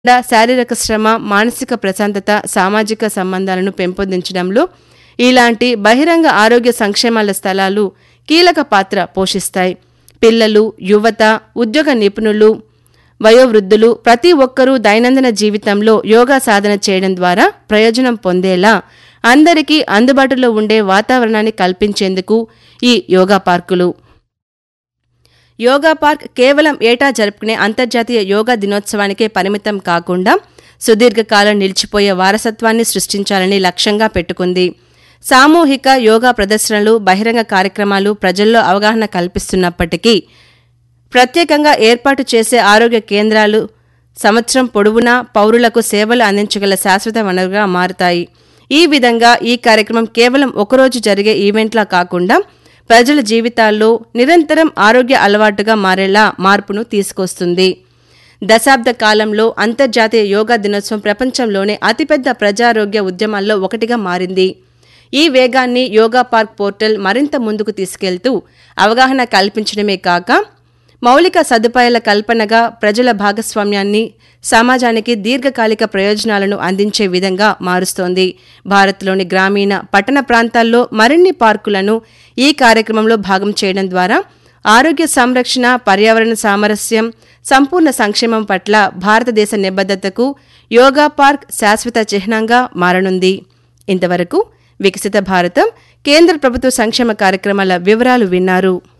డా శారీరక శ్రమ మానసిక ప్రశాంతత సామాజిక సంబంధాలను పెంపొందించడంలో ఇలాంటి బహిరంగ ఆరోగ్య సంక్షేమాల స్థలాలు కీలక పాత్ర పోషిస్తాయి పిల్లలు యువత ఉద్యోగ నిపుణులు వయోవృద్ధులు ప్రతి ఒక్కరూ దైనందిన జీవితంలో యోగా సాధన చేయడం ద్వారా ప్రయోజనం పొందేలా అందరికీ అందుబాటులో ఉండే వాతావరణాన్ని కల్పించేందుకు ఈ యోగా పార్కులు యోగా పార్క్ కేవలం ఏటా జరుపుకునే అంతర్జాతీయ యోగా దినోత్సవానికే పరిమితం కాకుండా సుదీర్ఘకాలం నిలిచిపోయే వారసత్వాన్ని సృష్టించాలని లక్ష్యంగా పెట్టుకుంది సామూహిక యోగా ప్రదర్శనలు బహిరంగ కార్యక్రమాలు ప్రజల్లో అవగాహన కల్పిస్తున్నప్పటికీ ప్రత్యేకంగా ఏర్పాటు చేసే ఆరోగ్య కేంద్రాలు సంవత్సరం పొడవునా పౌరులకు సేవలు అందించగల శాశ్వత వనరుగా మారుతాయి ఈ విధంగా ఈ కార్యక్రమం కేవలం ఒకరోజు జరిగే ఈవెంట్లా కాకుండా ప్రజల జీవితాల్లో నిరంతరం ఆరోగ్య అలవాటుగా మారేలా మార్పును తీసుకొస్తుంది దశాబ్ద కాలంలో అంతర్జాతీయ యోగా దినోత్సవం ప్రపంచంలోనే అతిపెద్ద ప్రజారోగ్య ఉద్యమాల్లో ఒకటిగా మారింది ఈ వేగాన్ని యోగా పార్క్ పోర్టల్ మరింత ముందుకు తీసుకెళ్తూ అవగాహన కల్పించడమే కాక మౌలిక సదుపాయాల కల్పనగా ప్రజల భాగస్వామ్యాన్ని సమాజానికి దీర్ఘకాలిక ప్రయోజనాలను అందించే విధంగా మారుస్తోంది భారత్లోని గ్రామీణ పట్టణ ప్రాంతాల్లో మరిన్ని పార్కులను ఈ కార్యక్రమంలో భాగం చేయడం ద్వారా ఆరోగ్య సంరక్షణ పర్యావరణ సామరస్యం సంపూర్ణ సంక్షేమం పట్ల భారతదేశ నిబద్ధతకు యోగా పార్క్ శాశ్వత చిహ్నంగా మారనుంది ఇంతవరకు వికసిత భారతం కేంద్ర ప్రభుత్వ సంక్షేమ కార్యక్రమాల వివరాలు విన్నారు